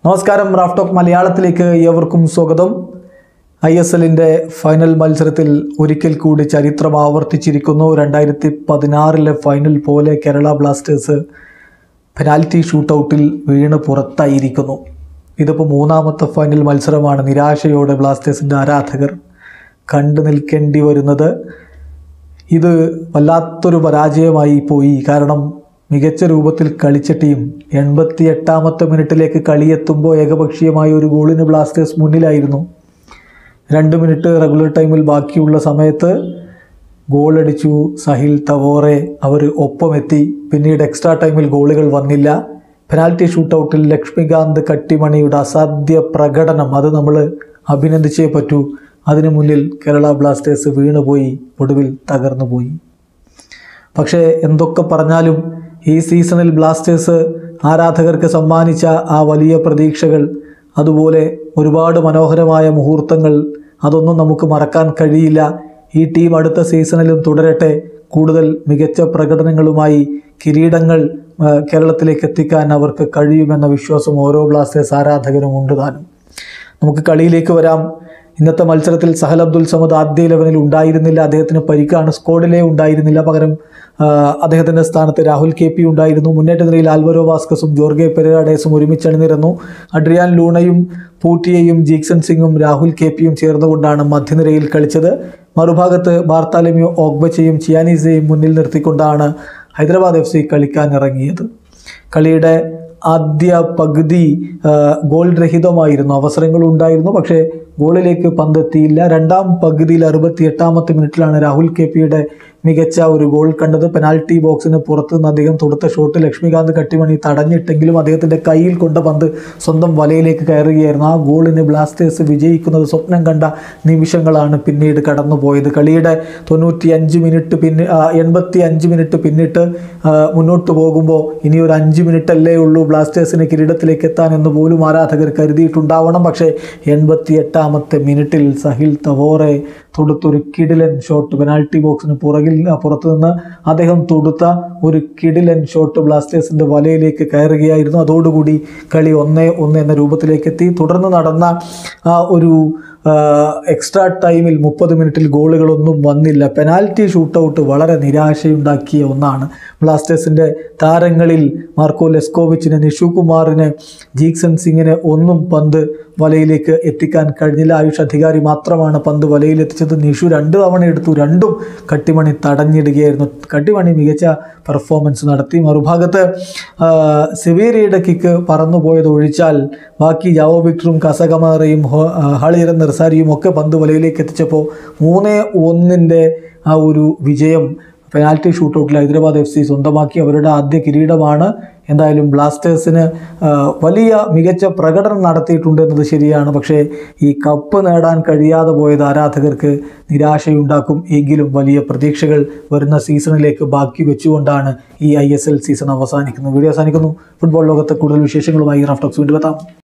നമസ്കാരം Raf talk മലയാളത്തിലേക്ക് ഏവർക്കും സ്വാഗതം ഐ എസ് എല്ലിൻ്റെ ഫൈനൽ മത്സരത്തിൽ ഒരിക്കൽ കൂടി ചരിത്രം ആവർത്തിച്ചിരിക്കുന്നു രണ്ടായിരത്തി പതിനാറിലെ ഫൈനൽ പോലെ കേരള ബ്ലാസ്റ്റേഴ്സ് പെനാൽറ്റി ഷൂട്ടൗട്ടിൽ വീണ് പുറത്തായിരിക്കുന്നു ഇതിപ്പോൾ മൂന്നാമത്തെ ഫൈനൽ മത്സരമാണ് നിരാശയോടെ ബ്ലാസ്റ്റേഴ്സിൻ്റെ ആരാധകർ കണ്ടു നിൽക്കേണ്ടി വരുന്നത് ഇത് വല്ലാത്തൊരു പരാജയമായി പോയി കാരണം മികച്ച രൂപത്തിൽ കളിച്ച ടീം എൺപത്തി എട്ടാമത്തെ മിനിറ്റിലേക്ക് കളിയെത്തുമ്പോൾ ഏകപക്ഷീയമായ ഒരു ഗോളിന് ബ്ലാസ്റ്റേഴ്സ് മുന്നിലായിരുന്നു രണ്ട് മിനിറ്റ് റെഗുലർ ടൈമിൽ ബാക്കിയുള്ള സമയത്ത് ഗോളടിച്ചു സഹിൽ തവോറെ അവർ ഒപ്പമെത്തി പിന്നീട് എക്സ്ട്രാ ടൈമിൽ ഗോളുകൾ വന്നില്ല പെനാൽറ്റി ഷൂട്ടൗട്ടിൽ ലക്ഷ്മികാന്ത് കട്ടിമണിയുടെ അസാധ്യ പ്രകടനം അത് നമ്മൾ അഭിനന്ദിച്ചേ പറ്റൂ അതിനു മുന്നിൽ കേരള ബ്ലാസ്റ്റേഴ്സ് വീണുപോയി ഒടുവിൽ തകർന്നുപോയി പക്ഷേ എന്തൊക്കെ പറഞ്ഞാലും ഈ സീസണിൽ ബ്ലാസ്റ്റേഴ്സ് ആരാധകർക്ക് സമ്മാനിച്ച ആ വലിയ പ്രതീക്ഷകൾ അതുപോലെ ഒരുപാട് മനോഹരമായ മുഹൂർത്തങ്ങൾ അതൊന്നും നമുക്ക് മറക്കാൻ കഴിയില്ല ഈ ടീം അടുത്ത സീസണിലും തുടരട്ടെ കൂടുതൽ മികച്ച പ്രകടനങ്ങളുമായി കിരീടങ്ങൾ ആ, കേരളത്തിലേക്ക് എത്തിക്കാൻ അവർക്ക് കഴിയുമെന്ന വിശ്വാസം ഓരോ ബ്ലാസ്റ്റേഴ്സ് ആരാധകരും ഉണ്ട് താനും നമുക്ക് കളിയിലേക്ക് വരാം ഇന്നത്തെ മത്സരത്തിൽ സഹൽ അബ്ദുൽ സമദ് ആദ്യ ഇലവനിൽ ഉണ്ടായിരുന്നില്ല അദ്ദേഹത്തിന് പരിക്കാണ് സ്ക്വാഡിലേ ഉണ്ടായിരുന്നില്ല പകരം ആ, അദ്ദേഹത്തിൻ്റെ സ്ഥാനത്ത് രാഹുൽ കെ പി ഉണ്ടായിരുന്നു മുന്നേറ്റ നിരയിൽ ആൽവരോ വാസ്കസും ജോർഗെ പെരഡേസും ഒരുമിച്ച് അണിനിരന്നു അഡ്രിയാൻ ലൂണയും പൂട്ടിയയും ജീക്സൺ സിംഗും രാഹുൽ കെ പിയും ചേർന്നുകൊണ്ടാണ് മധ്യനിരയിൽ കളിച്ചത് മറുഭാഗത്ത് ബാർത്താലമിയോ ഓഗ്ബച്ചയും ചിയാനീസയും മുന്നിൽ നിർത്തിക്കൊണ്ടാണ് ഹൈദരാബാദ് എഫ് സി കളിക്കാൻ ഇറങ്ങിയത് കളിയുടെ ആദ്യ പകുതി ആ, ഗോൾ രഹിതമായിരുന്നു അവസരങ്ങൾ ഉണ്ടായിരുന്നു പക്ഷേ ഗോളിലേക്ക് പന്തെത്തിയില്ല രണ്ടാം പകുതിയിൽ അറുപത്തി എട്ടാമത്തെ മിനിറ്റിലാണ് രാഹുൽ കെ പിയുടെ മികച്ച ഒരു ഗോൾ കണ്ടത് പെനാൽറ്റി ബോക്സിന് പുറത്ത് നിന്ന് അദ്ദേഹം തൊടുത്ത ഷോട്ട് ലക്ഷ്മികാന്ത് കട്ടിമണി തടഞ്ഞിട്ടെങ്കിലും അദ്ദേഹത്തിൻ്റെ കയ്യിൽ കൊണ്ട പന്ത് സ്വന്തം വലയിലേക്ക് കയറുകയായിരുന്നു ആ ഗോളിന് ബ്ലാസ്റ്റേഴ്സ് വിജയിക്കുന്നത് സ്വപ്നം കണ്ട നിമിഷങ്ങളാണ് പിന്നീട് കടന്നുപോയത് കളിയുടെ തൊണ്ണൂറ്റി അഞ്ച് മിനിറ്റ് പിന്നെ എൺപത്തി അഞ്ച് മിനിറ്റ് പിന്നിട്ട് ആ, മുന്നോട്ട് പോകുമ്പോൾ ഇനി ഒരു അഞ്ച് മിനിറ്റ് അല്ലേ ഉള്ളൂ ബ്ലാസ്റ്റേഴ്സിന് കിരീടത്തിലേക്ക് എത്താൻ എന്ന് പോലും ആരാധകർ കരുതിയിട്ടുണ്ടാവണം പക്ഷേ എൺപത്തി എട്ടാമത്തെ മിനിറ്റിൽ സഹിൽ തവോറെ തൊടുത്തൊരു കിടിലൻ ഷോട്ട് പെനാൽറ്റി ബോക്സിന് പുറകിൽ ആ, പുറത്തു നിന്ന് അദ്ദേഹം തൊടുത്ത ഒരു കിടിലൻ ഷോട്ട് ബ്ലാസ്റ്റേഴ്സിൻ്റെ വലയിലേക്ക് കയറുകയായിരുന്നു അതോടുകൂടി കളി ഒന്നേ ഒന്ന് എന്ന രൂപത്തിലേക്ക് എത്തി തുടർന്ന് നടന്ന ആ ഒരു എക്സ്ട്രാ ടൈമിൽ മുപ്പത് മിനിറ്റിൽ ഗോളുകളൊന്നും വന്നില്ല പെനാൽറ്റി ഷൂട്ടൗട്ട് വളരെ നിരാശയുണ്ടാക്കിയ ഒന്നാണ് ബ്ലാസ്റ്റേഴ്സിൻ്റെ താരങ്ങളിൽ മാർക്കോ ലെസ്കോവിച്ചിന് നിഷു കുമാറിന് ജീക്സൺ സിംഗിന് ഒന്നും പന്ത് വലയിലേക്ക് എത്തിക്കാൻ കഴിഞ്ഞില്ല ആയുഷ് അധികാരി മാത്രമാണ് പന്ത് വലയിലെത്തിച്ചത് നിഷു രണ്ട് തവണ എടുത്തു രണ്ടും കട്ടിമണി തടഞ്ഞിടുകയായിരുന്നു കട്ടിമണി മികച്ച പെർഫോമൻസ് നടത്തി മറുഭാഗത്ത് ആ, സെവേരിയുടെ കിക്ക് പറന്നുപോയത് ഒഴിച്ചാൽ ബാക്കി ജാവോ വിക്ടറും കസകമാറയും ഹോ- ആ, ഹളിയറൻ നിർസാരിയും ഒക്കെ പന്ത് വലയിലേക്ക് എത്തിച്ചപ്പോൾ മൂന്ന് ഒന്നിൻ്റെ ആ ഒരു വിജയം പെനാൽറ്റി ഷൂട്ടൗട്ടിൽ ഹൈദരാബാദ് എഫ് സി സ്വന്തമാക്കി അവരുടെ ആദ്യ കിരീടമാണ് എന്തായാലും ബ്ലാസ്റ്റേഴ്സിന് ആ, വലിയ മികച്ച പ്രകടനം നടത്തിയിട്ടുണ്ട് എന്നത് ശരിയാണ് പക്ഷേ ഈ കപ്പ് നേടാൻ കഴിയാതെ പോയത് ആരാധകർക്ക് നിരാശയുണ്ടാക്കും എങ്കിലും വലിയ പ്രതീക്ഷകൾ വരുന്ന സീസണിലേക്ക് ബാക്കി വെച്ചുകൊണ്ടാണ് ഈ ഐ എസ് എൽ സീസൺ അവസാനിക്കുന്നത് വീഡിയോ അവസാനിക്കുന്നു ഫുട്ബോൾ ലോകത്തെ കൂടുതൽ വിശേഷങ്ങളുമായി റഫ്റ്റോക്സ് വീണ്ടും എത്താം